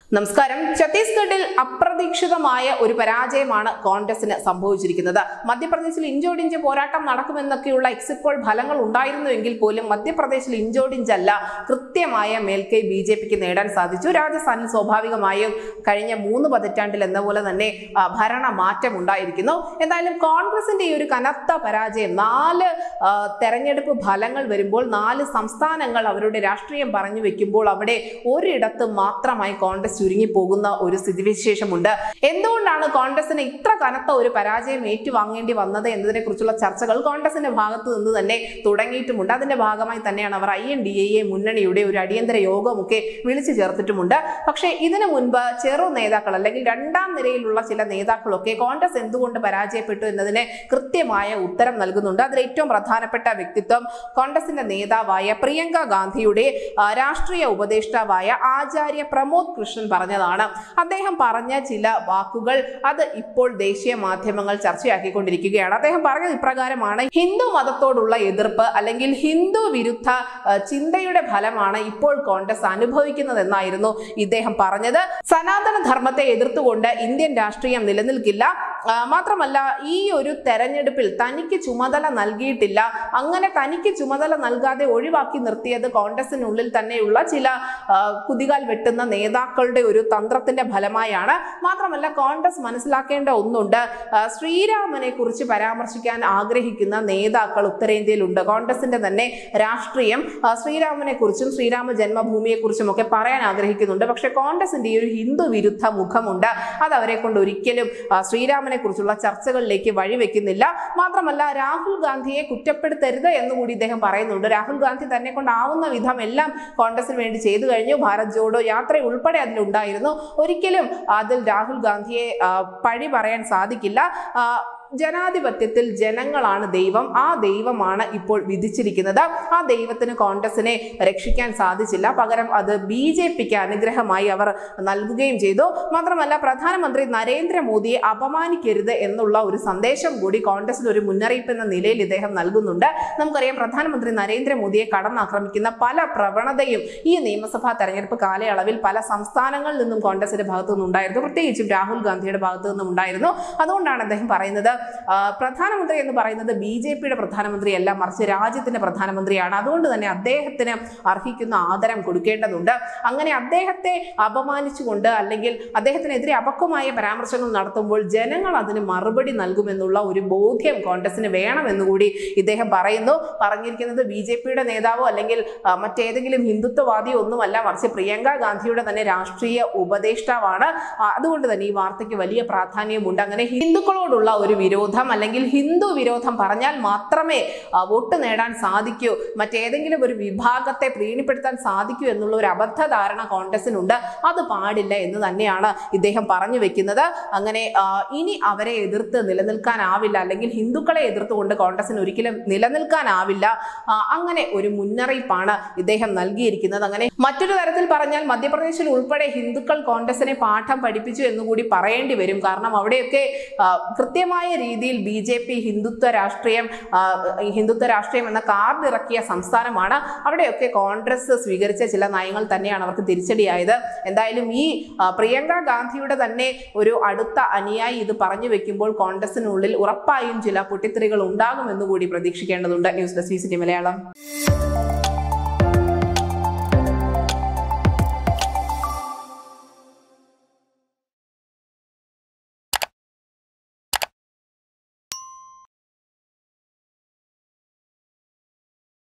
നമസ്കാരം ഛത്തീസ്ഗഡിൽ അപ്രതീക്ഷിതമായ ഒരു പരാജയമാണ് കോൺഗ്രസിന് സംഭവിച്ചിരിക്കുന്നത് മധ്യപ്രദേശിൽ ഇഞ്ചോടിഞ്ച് പോരാട്ടം നടക്കുമെന്നൊക്കെയുള്ള എക്സിറ്റ് പോൾ ഫലങ്ങൾ ഉണ്ടായിരുന്നുവെങ്കിൽ പോലും മധ്യപ്രദേശിൽ ഇഞ്ചോടിഞ്ചല്ല കൃത്യമായ മേൽക്കൈ ബി ജെ പിക്ക് നേടാൻ സാധിച്ചു രാജസ്ഥാനിൽ സ്വാഭാവികമായും കഴിഞ്ഞ മൂന്ന് പതിറ്റാണ്ടിൽ എന്ന പോലെ തന്നെ ആ, ഭരണ മാറ്റം ഉണ്ടായിരിക്കുന്നു എന്തായാലും കോൺഗ്രസിന്റെ ഈ ഒരു കനത്ത പരാജയം നാല് ആ, തെരഞ്ഞെടുപ്പ് ഫലങ്ങൾ വരുമ്പോൾ നാല് സംസ്ഥാനങ്ങൾ അവരുടെ രാഷ്ട്രീയം പറഞ്ഞു വെക്കുമ്പോൾ അവിടെ ഒരിടത്ത് മാത്രമായി കോൺഗ്രസ് ചുരുങ്ങിപ്പോകുന്ന ഒരു സ്ഥിതിവിശേഷമുണ്ട് എന്തുകൊണ്ടാണ് കോൺഗ്രസിന് ഇത്ര കനത്ത ഒരു പരാജയം ഏറ്റുവാങ്ങേണ്ടി വന്നത് എന്നതിനെ കുറിച്ചുള്ള ചർച്ചകൾ കോൺഗ്രസിന്റെ ഭാഗത്ത് നിന്ന് തന്നെ തുടങ്ങിയിട്ടുമുണ്ട് അതിന്റെ ഭാഗമായി തന്നെയാണ് അവർ ഐ എൻ ഡി എ മുന്നണിയുടെ ഒരു അടിയന്തര യോഗമൊക്കെ വിളിച്ചു ചേർത്തിട്ടുമുണ്ട് പക്ഷേ ഇതിനു മുൻപ് ചെറു നേതാക്കൾ അല്ലെങ്കിൽ രണ്ടാം നിരയിലുള്ള ചില നേതാക്കളൊക്കെ കോൺഗ്രസ് എന്തുകൊണ്ട് പരാജയപ്പെട്ടു എന്നതിന് കൃത്യമായ ഉത്തരം നൽകുന്നുണ്ട് അതിൽ ഏറ്റവും പ്രധാനപ്പെട്ട വ്യക്തിത്വം കോൺഗ്രസിന്റെ നേതാവായ പ്രിയങ്ക ഗാന്ധിയുടെ ആ, രാഷ്ട്രീയ ഉപദേഷ്ടാവായ ആചാര്യ പ്രമോദ് കൃഷ്ണൻ പറഞ്ഞതാണ് അദ്ദേഹം പറഞ്ഞ ചില വാക്കുകൾ അത് ഇപ്പോൾ ദേശീയ മാധ്യമങ്ങൾ ചർച്ചയാക്കിക്കൊണ്ടിരിക്കുകയാണ് അദ്ദേഹം പറഞ്ഞത് ഇപ്രകാരമാണ് ഹിന്ദു മതത്തോടുള്ള എതിർപ്പ് അല്ലെങ്കിൽ ഹിന്ദു വിരുദ്ധ ആ, ചിന്തയുടെ ഫലമാണ് ഇപ്പോൾ കോൺഗ്രസ് അനുഭവിക്കുന്നതെന്നായിരുന്നു ഇദ്ദേഹം പറഞ്ഞത് സനാതന ധർമ്മത്തെ എതിർത്തുകൊണ്ട് ഇന്ത്യൻ രാഷ്ട്രീയം നിലനിൽക്കില്ല ആ, മാത്രമല്ല ഈ ഒരു തെരഞ്ഞെടുപ്പിൽ തനിക്ക് ചുമതല നൽകിയിട്ടില്ല അങ്ങനെ തനിക്ക് ചുമതല നൽകാതെ ഒഴിവാക്കി നിർത്തിയത് കോൺഗ്രസിനുള്ളിൽ തന്നെയുള്ള ചില ആ, കുതികാൽ വെട്ടുന്ന നേതാക്കളുടെ ഒരു തന്ത്രത്തിന്റെ ഫലമായാണ് മാത്രമല്ല കോൺഗ്രസ് മനസ്സിലാക്കേണ്ട ഒന്നുണ്ട് ആ, ശ്രീരാമനെ കുറിച്ച് പരാമർശിക്കാൻ ആഗ്രഹിക്കുന്ന നേതാക്കൾ ഉത്തരേന്ത്യയിലുണ്ട് കോൺഗ്രസിന്റെ തന്നെ രാഷ്ട്രീയം ആ, ശ്രീരാമനെ കുറിച്ചും ശ്രീരാമ ജന്മഭൂമിയെ കുറിച്ചും ഒക്കെ പറയാൻ ആഗ്രഹിക്കുന്നുണ്ട് പക്ഷെ കോൺഗ്രസിന്റെ ഈ ഒരു ഹിന്ദു വിരുദ്ധ മുഖമുണ്ട് അത് അവരെ കൊണ്ട് ഒരിക്കലും ആ, ശ്രീരാമനെ കുറിച്ചുള്ള ചർച്ചകളിലേക്ക് വഴിവെക്കുന്നില്ല മാത്രമല്ല രാഹുൽ ഗാന്ധിയെ കുറ്റപ്പെടുത്തരുത് എന്നുകൂടി ഇദ്ദേഹം പറയുന്നുണ്ട് രാഹുൽ ഗാന്ധി തന്നെ കൊണ്ടാവുന്ന വിധം എല്ലാം കോൺഗ്രസിന് വേണ്ടി ചെയ്തു കഴിഞ്ഞു ഭാരത് ജോഡോ യാത്ര ഉൾപ്പെടെ അതിലുണ്ടായിരുന്നു ഒരിക്കലും അതിൽ രാഹുൽ ഗാന്ധിയെ ആ, പഴി പറയാൻ സാധിക്കില്ല ആ, ജനാധിപത്യത്തിൽ ജനങ്ങളാണ് ദൈവം ആ ദൈവമാണ് ഇപ്പോൾ വിധിച്ചിരിക്കുന്നത് ആ ദൈവത്തിന് കോൺഗ്രസിനെ രക്ഷിക്കാൻ സാധിച്ചില്ല പകരം അത് ബി ജെ പിക്ക് അനുഗ്രഹമായി അവർ നൽകുകയും ചെയ്തു മാത്രമല്ല പ്രധാനമന്ത്രി നരേന്ദ്രമോദിയെ അപമാനിക്കരുത് എന്നുള്ള ഒരു സന്ദേശം കൂടി കോൺഗ്രസിന് ഒരു മുന്നറിയിപ്പ് എന്ന നിലയിൽ ഇദ്ദേഹം നൽകുന്നുണ്ട് നമുക്കറിയാം പ്രധാനമന്ത്രി നരേന്ദ്രമോദിയെ കടന്നാക്രമിക്കുന്ന പല പ്രവണതയും ഈ നിയമസഭാ തെരഞ്ഞെടുപ്പ് കാലയളവിൽ പല സംസ്ഥാനങ്ങളിൽ നിന്നും കോൺഗ്രസിന്റെ ഭാഗത്തു നിന്നുണ്ടായിരുന്നു പ്രത്യേകിച്ചും രാഹുൽ ഗാന്ധിയുടെ ഭാഗത്തു നിന്നും ഉണ്ടായിരുന്നു അതുകൊണ്ടാണ് അദ്ദേഹം പറയുന്നത് ആ, പ്രധാനമന്ത്രി എന്ന് പറയുന്നത് ബി ജെ പിയുടെ പ്രധാനമന്ത്രിയല്ല മറിച്ച് രാജ്യത്തിന്റെ പ്രധാനമന്ത്രിയാണ് അതുകൊണ്ട് തന്നെ അദ്ദേഹത്തിന് അർഹിക്കുന്ന ആദരം കൊടുക്കേണ്ടതുണ്ട് അങ്ങനെ അദ്ദേഹത്തെ അപമാനിച്ചുകൊണ്ട് അല്ലെങ്കിൽ അദ്ദേഹത്തിനെതിരെ അപക്വമായ പരാമർശങ്ങൾ നടത്തുമ്പോൾ ജനങ്ങൾ അതിന് മറുപടി നൽകുമെന്നുള്ള ഒരു ബോധ്യം കോൺഗ്രസിന് വേണമെന്നുകൂടി ഇദ്ദേഹം പറയുന്നു പറഞ്ഞിരിക്കുന്നത് ബി ജെ പിയുടെ നേതാവോ അല്ലെങ്കിൽ ആ, മറ്റേതെങ്കിലും ഹിന്ദുത്വവാദിയോ ഒന്നുമല്ല മറിച്ച് പ്രിയങ്ക ഗാന്ധിയുടെ തന്നെ രാഷ്ട്രീയ ഉപദേഷ്ടാവാണ് ആ, അതുകൊണ്ട് തന്നെ ഈ വാർത്തയ്ക്ക് വലിയ പ്രാധാന്യമുണ്ട് അങ്ങനെ ഹിന്ദുക്കളോടുള്ള ഒരു വിരോധം അല്ലെങ്കിൽ ഹിന്ദു വിരോധം പറഞ്ഞാൽ മാത്രമേ ആ, വോട്ട് നേടാൻ സാധിക്കൂ മറ്റേതെങ്കിലും ഒരു വിഭാഗത്തെ പ്രീണിപ്പെടുത്താൻ സാധിക്കൂ എന്നുള്ള ഒരു അബദ്ധധാരണ കോൺഗ്രസിനുണ്ട് അത് പാടില്ല എന്ന് തന്നെയാണ് ഇദ്ദേഹം പറഞ്ഞു വെക്കുന്നത് അങ്ങനെ ആ, ഇനി അവരെ എതിർത്ത് നിലനിൽക്കാനാവില്ല അല്ലെങ്കിൽ ഹിന്ദുക്കളെ എതിർത്തുകൊണ്ട് കോൺഗ്രസിന് ഒരിക്കലും നിലനിൽക്കാനാവില്ല ആ, അങ്ങനെ ഒരു മുന്നറിയിപ്പാണ് ഇദ്ദേഹം നൽകിയിരിക്കുന്നത് അങ്ങനെ മറ്റൊരു തരത്തിൽ പറഞ്ഞാൽ മധ്യപ്രദേശിൽ ഉൾപ്പെടെ ഹിന്ദുക്കൾ കോൺഗ്രസിനെ പാഠം പഠിപ്പിച്ചു എന്നുകൂടി പറയേണ്ടി വരും കാരണം അവിടെയൊക്കെ ആ, കൃത്യമായ രീതിയിൽ ബി ജെ പി ഹിന്ദുത്വ രാഷ്ട്രീയം ആ, ഹിന്ദുത്വ രാഷ്ട്രീയം എന്ന കാർഡ് ഇറക്കിയ സംസ്ഥാനമാണ് അവിടെയൊക്കെ കോൺഗ്രസ് സ്വീകരിച്ച ചില നയങ്ങൾ തന്നെയാണ് അവർക്ക് തിരിച്ചടിയായത് എന്തായാലും ഈ ആ, പ്രിയങ്ക ഗാന്ധിയുടെ തന്നെ ഒരു അടുത്ത അനുയായി ഇത് പറഞ്ഞു വെക്കുമ്പോൾ കോൺഗ്രസിനുള്ളിൽ ഉറപ്പായും ചില പൊട്ടിത്തെറികൾ ഉണ്ടാകുമെന്നുകൂടി പ്രതീക്ഷിക്കേണ്ടതുണ്ട് news desk C C T Malayalam